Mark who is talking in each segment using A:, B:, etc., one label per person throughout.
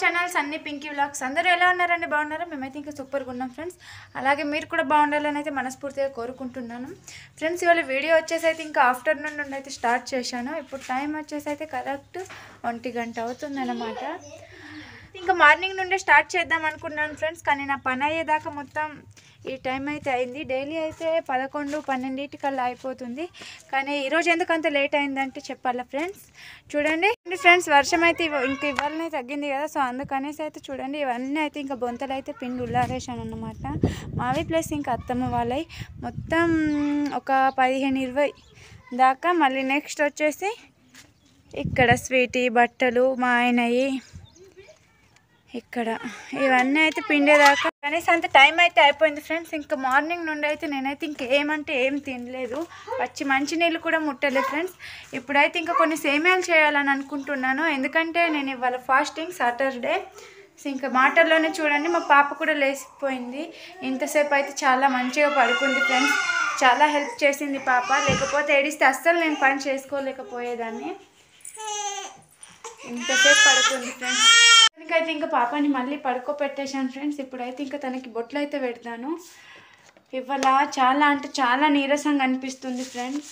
A: channels అన్ని Pinky vlogs అందరూ ఎలా ఉన్నారండి బాగున్నారా మేమైతే ఇంకా సూపర్గా ఉన్నాం ఫ్రెండ్స్ అలాగే మీరు కూడా బాగుండాలని అయితే మనస్ఫూర్తిగా కోరుకుంటున్నాను ఫ్రెండ్స్ ఇవాళ వీడియో వచ్చేసి అయితే ఇంకా ఆఫ్టర్నూన్ నుండి అయితే స్టార్ట్ చేశాను ఇప్పుడు టైం వచ్చేసి అయితే కరెక్ట్ ఒంటి గంట అవుతుందన్నమాట ఇంకా మార్నింగ్ నుండే స్టార్ట్ చేద్దాం అనుకున్నాను ఫ్రెండ్స్ కానీ నా పని అయ్యేదాకా మొత్తం ఈ టైం అయితే అయింది డైలీ అయితే పదకొండు పన్నెండింటికల్లా అయిపోతుంది కానీ ఈరోజు ఎందుకు అంత లేట్ అయిందంటే చెప్పాలా ఫ్రెండ్స్ చూడండి ఫ్రెండ్స్ వర్షం అయితే ఇవ- ఇంక ఇవాళనే తగ్గింది కదా సో అందుకనేసి అయితే చూడండి ఇవన్నీ అయితే ఇంకా బొంతలు అయితే పిండి ఉల్లారేసాను అనమాట మావి ప్లస్ ఇంకా అత్తమ్మ వాళ్ళవి మొత్తం ఒక పదిహేను ఇరవై దాకా మళ్ళీ నెక్స్ట్ వచ్చేసి ఇక్కడ స్వీటీ బట్టలు మా ఆయనవి ఇక్కడ ఇవన్నీ అయితే పిండేదాకా కనీసం అంత టైం అయితే అయిపోయింది ఫ్రెండ్స్ ఇంకా మార్నింగ్ నుండి అయితే నేనైతే ఇంకా ఏమంటే ఏం తినలేదు పచ్చి మంచినీళ్ళు కూడా ముట్టలేదు ఫ్రెండ్స్ ఇప్పుడైతే ఇంకా కొన్ని సేమ్యాలు చేయాలని అనుకుంటున్నాను ఎందుకంటే నేను ఇవాళ ఫాస్టింగ్ సాటర్డే సో ఇంకా మాటల్లోనే చూడండి మా పాప కూడా లేచిపోయింది ఇంతసేపు అయితే చాలా మంచిగా పడుకుంది ఫ్రెండ్స్ చాలా హెల్ప్ చేసింది పాప లేకపోతే ఏడిస్తే అస్సలు నేను పని చేసుకోలేకపోయేదాన్ని ఇంతసేపు పడుకుంది ఫ్రెండ్స్ తనకైతే ఇంకా పాపని మళ్ళీ పడుకోబెట్టేశాను ఫ్రెండ్స్ ఇప్పుడైతే ఇంకా తనకి బొట్లు అయితే పెడతాను ఇవాళ చాలా అంటే చాలా నీరసంగా అనిపిస్తుంది ఫ్రెండ్స్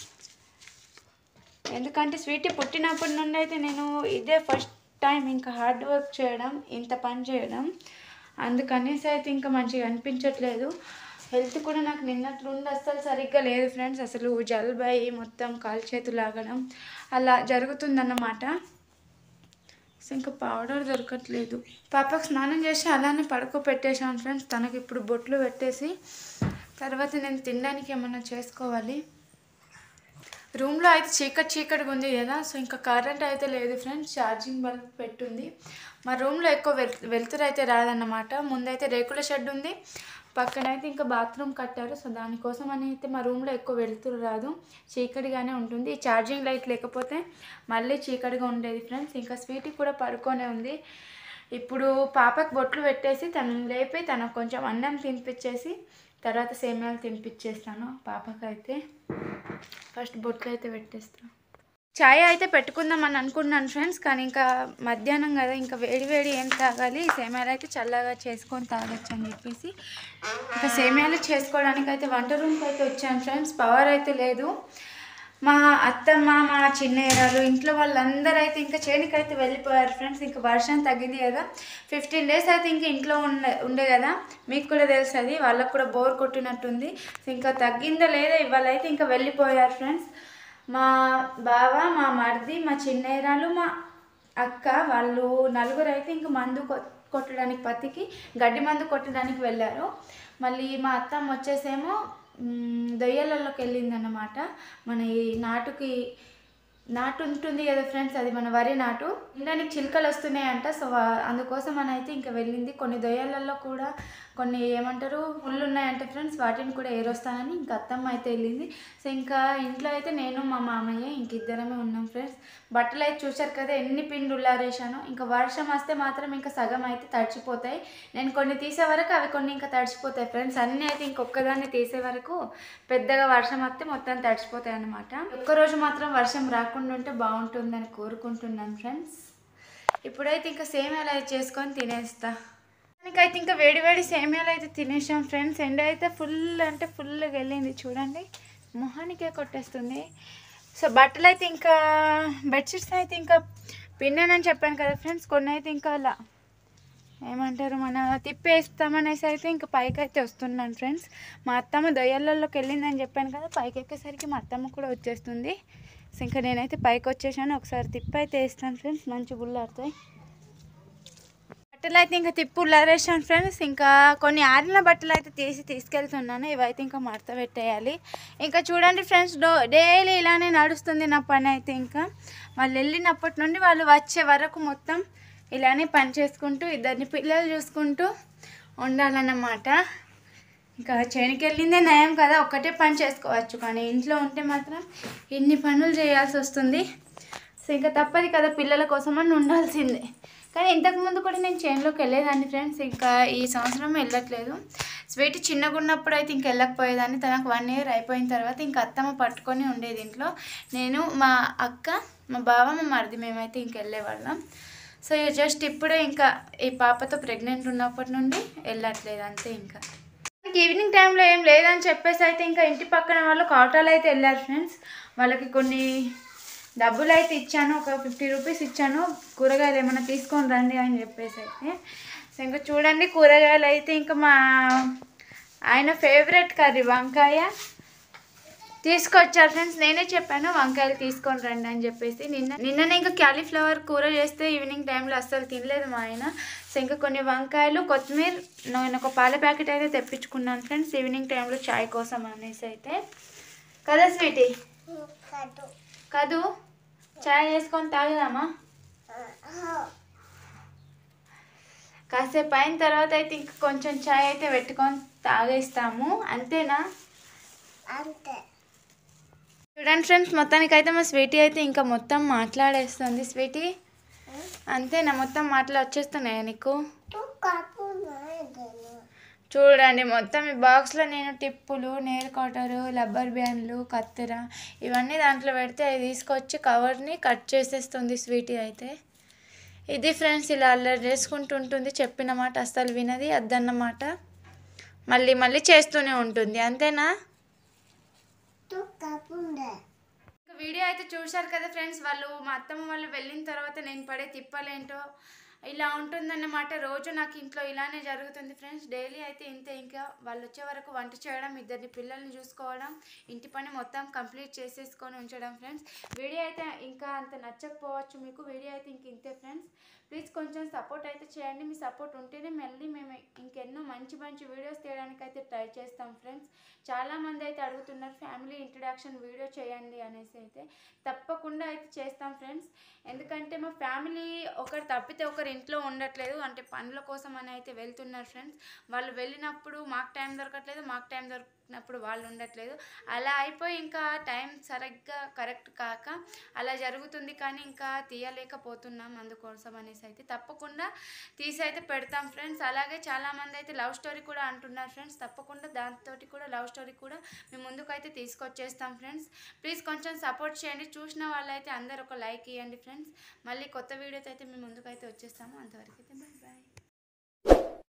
A: ఎందుకంటే స్వీటీ పుట్టినప్పటి నుండి అయితే నేను ఇదే ఫస్ట్ టైం ఇంకా హార్డ్ వర్క్ చేయడం ఇంత పని చేయడం అందుకనేసి అయితే ఇంకా మంచిగా అనిపించట్లేదు హెల్త్ కూడా నాకు నిన్నట్లుండి అస్సలు సరిగ్గా లేదు ఫ్రెండ్స్ అసలు జలుబు అయ్యి మొత్తం కాలు చేతులు లాగడం అలా జరుగుతుందన్నమాట సో ఇంకా పౌడర్ దొరకట్లేదు పాపకు స్నానం చేసి అలానే పడుకోబెట్టేశాను ఫ్రెండ్స్ తనకి ఇప్పుడు బొట్లు పెట్టేసి తర్వాత నేను తినడానికి ఏమన్నా చేసుకోవాలి రూమ్లో అయితే చీకటి చీకటిగా ఉంది కదా సో ఇంకా కరెంట్ అయితే లేదు ఫ్రెండ్స్ ఛార్జింగ్ బల్బ్ పెట్టుంది మా రూమ్లో ఎక్కువ వెల్ వెలుతురు అయితే రాదన్నమాట ముందైతే రేకుల షెడ్ ఉంది పక్కన అయితే ఇంకా బాత్రూమ్ కట్టారు సో దానికోసం అని అయితే మా రూమ్లో ఎక్కువ వెలుతురు రాదు చీకటిగానే ఉంటుంది ఈ ఛార్జింగ్ లైట్ లేకపోతే మళ్ళీ చీకటిగా ఉండేది ఫ్రెండ్స్ ఇంకా స్వీటీ కూడా పడుకొనే ఉంది ఇప్పుడు పాపకు బొట్లు పెట్టేసి తనని లేపి తనకు కొంచెం అన్నం తినిపించేసి తర్వాత సేమ్యాలు తినిపించేస్తాను పాపకైతే ఫస్ట్ బొట్లు అయితే పెట్టేస్తాను చాయ్ అయితే పెట్టుకుందాం అని అనుకున్నాను ఫ్రెండ్స్ కానీ ఇంకా మధ్యాహ్నం కదా ఇంకా వేడి వేడి ఏం తాగాలి సేమ్యాలు అయితే చల్లగా చేసుకొని తాగొచ్చు అని చెప్పేసి ఇంకా సేమ్యాలు చేసుకోవడానికి అయితే వంట రూమ్కి అయితే వచ్చాను ఫ్రెండ్స్ పవర్ అయితే లేదు మా అత్తమ్మ మా చిన్నేరాలు ఇంట్లో వాళ్ళందరూ అయితే ఇంకా చేనికి అయితే వెళ్ళిపోయారు ఫ్రెండ్స్ ఇంకా వర్షం తగ్గింది కదా ఫిఫ్టీన్ డేస్ అయితే ఇంకా ఇంట్లో ఉండే ఉండే కదా మీకు కూడా తెలుసు అది వాళ్ళకు కూడా బోర్ కొట్టినట్టుంది సో ఇంకా తగ్గిందో లేదో ఇవాళ అయితే ఇంకా వెళ్ళిపోయారు ఫ్రెండ్స్ మా బావ మా మరిది మా చిన్నేరాలు మా అక్క వాళ్ళు నలుగురు అయితే ఇంకా మందు కొ- కొట్టడానికి పత్తికి గడ్డి మందు కొట్టడానికి వెళ్ళారు మళ్ళీ మా అత్తమ్మ వచ్చేసేమో మ్, దొయ్యలలోకి వెళ్ళిందన్నమాట మన ఈ నాటుకి నాటు ఉంటుంది కదా ఫ్రెండ్స్ అది మన వరి నాటు తినడానికి చిలుకలు వస్తున్నాయంట సో వా- అందుకోసం అని అయితే ఇంకా వెళ్ళింది కొన్ని దొయ్యాలలో కూడా కొన్ని ఏమంటారు ముళ్ళు ఉన్నాయంట ఫ్రెండ్స్ వాటిని కూడా ఏరొస్తానని ఇంకా అత్తమ్మ అయితే వెళ్ళింది సో ఇంకా ఇంట్లో అయితే నేను మా మామయ్య ఇంక ఇద్దరమే ఉన్నాం ఫ్రెండ్స్ బట్టలు అయితే చూశారు కదా ఎన్ని పిండి ఉల్లారేసాను ఇంకా వర్షం వస్తే మాత్రం ఇంకా సగం అయితే తడిచిపోతాయి నేను కొన్ని తీసే వరకు అవి కొన్ని ఇంకా తడిచిపోతాయి ఫ్రెండ్స్ అన్నీ అయితే ఇంకొక్కదాన్ని తీసే వరకు పెద్దగా వర్షం వస్తే మొత్తం తడిచిపోతాయి అన్నమాట ఒక్కరోజు మాత్రం వర్షం రాకుండా ఉంటే బాగుంటుందని కోరుకుంటున్నాను ఫ్రెండ్స్ ఇప్పుడైతే ఇంకా సేమ్యాలు అయితే చేసుకొని తినేస్తా దానికైతే ఇంకా వేడి వేడి సేమ్యాలు అయితే తినేసాం ఫ్రెండ్స్ ఎండ అయితే ఫుల్ అంటే ఫుల్గా వెళ్ళింది చూడండి మొహానికే కొట్టేస్తుంది సో బట్టలు అయితే ఇంకా బెడ్షీట్స్ అయితే ఇంకా పిన్నానని చెప్పాను కదా ఫ్రెండ్స్ కొన్ని అయితే ఇంకా అలా ఏమంటారు మన తిప్పేస్తామనేసి అయితే ఇంకా పైకి అయితే వస్తున్నాను ఫ్రెండ్స్ మా అత్తమ్మ దొయ్యలలోకి వెళ్ళిందని చెప్పాను కదా పైకి ఎక్కేసరికి మా అత్తమ్మ కూడా వచ్చేస్తుంది సో ఇంకా నేనైతే పైకి వచ్చేసాను ఒకసారి తిప్పి అయితే వేస్తాను ఫ్రెండ్స్ మంచి గుళ్ళాడుతాయి బట్టలు అయితే ఇంకా తిప్పు ఉల్లారేసాను ఫ్రెండ్స్ ఇంకా కొన్ని ఆరిన బట్టలు అయితే తీసి తీసుకెళ్తున్నాను ఇవైతే ఇంకా మడత పెట్టేయాలి ఇంకా చూడండి ఫ్రెండ్స్ డో డైలీ ఇలానే నడుస్తుంది నా పని అయితే ఇంకా వాళ్ళు వెళ్ళినప్పటి నుండి వాళ్ళు వచ్చే వరకు మొత్తం ఇలానే పని చేసుకుంటూ ఇద్దరిని పిల్లలు చూసుకుంటూ ఉండాలన్నమాట ఇంకా చేనికి వెళ్ళిందే నయం కదా ఒక్కటే పని చేసుకోవచ్చు కానీ ఇంట్లో ఉంటే మాత్రం ఎన్ని పనులు చేయాల్సి వస్తుంది సో ఇంకా తప్పదు కదా పిల్లల కోసం అని ఉండాల్సిందే కానీ ఇంతకుముందు కూడా నేను చేనులోకి వెళ్ళేదాన్ని ఫ్రెండ్స్ ఇంకా ఈ సంవత్సరం వెళ్ళట్లేదు స్వీట్ చిన్నగా ఉన్నప్పుడు అయితే ఇంక వెళ్ళకపోయేదాన్ని తనకు వన్ ఇయర్ అయిపోయిన తర్వాత ఇంకా అత్తమ్మ పట్టుకొని ఉండేది ఇంట్లో నేను మా అక్క మా బావ మా మరిది మేమైతే ఇంక వెళ్ళేవాళ్ళం సో జస్ట్ ఇప్పుడే ఇంకా ఈ పాపతో ప్రెగ్నెంట్ ఉన్నప్పటి నుండి వెళ్ళట్లేదు అంతే ఇంకా మనకి ఈవినింగ్ టైంలో ఏం లేదని చెప్పేసి అయితే ఇంకా ఇంటి పక్కన వాళ్ళు ఆటోలో అయితే వెళ్ళారు ఫ్రెండ్స్ వాళ్ళకి కొన్ని డబ్బులు అయితే ఇచ్చాను ఒక ఫిఫ్టీ రూపీస్ ఇచ్చాను కూరగాయలు ఏమైనా తీసుకొని రండి అని చెప్పేసి అయితే సో ఇంకా చూడండి కూరగాయలు అయితే ఇంకా మా ఆయన ఫేవరెట్ కర్రీ వంకాయ తీసుకొచ్చారు ఫ్రెండ్స్ నేనే చెప్పాను వంకాయలు తీసుకొని రండి అని చెప్పేసి నిన్న నిన్ననే ఇంకా క్యాలీఫ్లవర్ కూర చేస్తే ఈవినింగ్ టైంలో అస్సలు తినలేదు మా ఆయన సో ఇంకా కొన్ని వంకాయలు కొత్తిమీర నేను ఒక పాల ప్యాకెట్ అయితే తెప్పించుకున్నాను ఫ్రెండ్స్ ఈవినింగ్ టైంలో చాయ్ కోసం అనేసి అయితే కదా స్వీటీ కదూ చాయ్ చేసుకొని తాగుదామా కాసేపు అయిన తర్వాత అయితే ఇంకా కొంచెం చాయ్ అయితే పెట్టుకొని తాగేస్తాము అంతేనా చూడండి ఫ్రెండ్స్ మొత్తానికి అయితే మా స్వీటీ అయితే ఇంకా మొత్తం మాట్లాడేస్తుంది స్వీటీ అంతేనా మొత్తం మాటలు వచ్చేస్తున్నాయా నీకు చూడండి మొత్తం ఈ బాక్స్లో నేను టిప్పులు నేర్ కటరు రబ్బర్ బ్యాండ్లు కత్తెర ఇవన్నీ దాంట్లో పెడితే అవి తీసుకొచ్చి కవర్ని కట్ చేసేస్తుంది స్వీటీ అయితే ఇది ఫ్రెండ్స్ ఇలా అల్లరి చేసుకుంటూ ఉంటుంది చెప్పిన మాట అస్సలు వినది అద్దన్నమాట మళ్ళీ మళ్ళీ చేస్తూనే ఉంటుంది అంతేనా ఇంకా వీడియో అయితే చూశారు కదా ఫ్రెండ్స్ వాళ్ళు మా అత్తమ్మ వాళ్ళు వెళ్ళిన తర్వాత నేను పడే తిప్పలేంటో ఇలా ఉంటుందన్నమాట రోజు నాకు ఇంట్లో ఇలానే జరుగుతుంది ఫ్రెండ్స్ డైలీ అయితే ఇంతే ఇంకా వాళ్ళు వచ్చే వరకు వంట చేయడం ఇద్దరిని పిల్లల్ని చూసుకోవడం ఇంటి పని మొత్తం కంప్లీట్ చేసేసుకొని ఉంచడం ఫ్రెండ్స్ వీడియో అయితే ఇంకా అంత నచ్చకపోవచ్చు మీకు వీడియో అయితే ఇంక ఇంతే ఫ్రెండ్స్ ప్లీజ్ కొంచెం సపోర్ట్ అయితే చేయండి మీ సపోర్ట్ ఉంటేనే మళ్ళీ మేము ఇంకెన్నో మంచి మంచి వీడియోస్ తీయడానికి అయితే ట్రై చేస్తాం ఫ్రెండ్స్ చాలామంది అయితే అడుగుతున్నారు ఫ్యామిలీ ఇంట్రడక్షన్ వీడియో చేయండి అనేసి అయితే తప్పకుండా అయితే చేస్తాం ఫ్రెండ్స్ ఎందుకంటే మా ఫ్యామిలీ ఒకరు తప్పితే ఒకరు ఇంట్లో ఉండట్లేదు అంటే పనుల కోసం అని అయితే వెళ్తున్నారు ఫ్రెండ్స్ వాళ్ళు వెళ్ళినప్పుడు మాకు టైం దొరకట్లేదు మాకు టైం దొరికినప్పుడు వాళ్ళు ఉండట్లేదు అలా అయిపోయి ఇంకా టైం సరిగ్గా కరెక్ట్ కాక అలా జరుగుతుంది కానీ ఇంకా తీయలేకపోతున్నాం అందుకోసం అనేసి అయితే తప్పకుండా తీసి అయితే పెడతాం ఫ్రెండ్స్ అలాగే చాలామంది అయితే లవ్ స్టోరీ కూడా అంటున్నారు ఫ్రెండ్స్ తప్పకుండా దాంతో కూడా లవ్ స్టోరీ కూడా మేము ముందుకు అయితే తీసుకొచ్చేస్తాం ఫ్రెండ్స్ ప్లీజ్ కొంచెం సపోర్ట్ చేయండి చూసిన వాళ్ళైతే అందరు ఒక లైక్ ఇవ్వండి ఫ్రెండ్స్ మళ్ళీ కొత్త వీడియోతో అయితే మేము ముందుకు అయితే వచ్చేస్తాము అంతవరకు అయితే బాయ్ బాయ్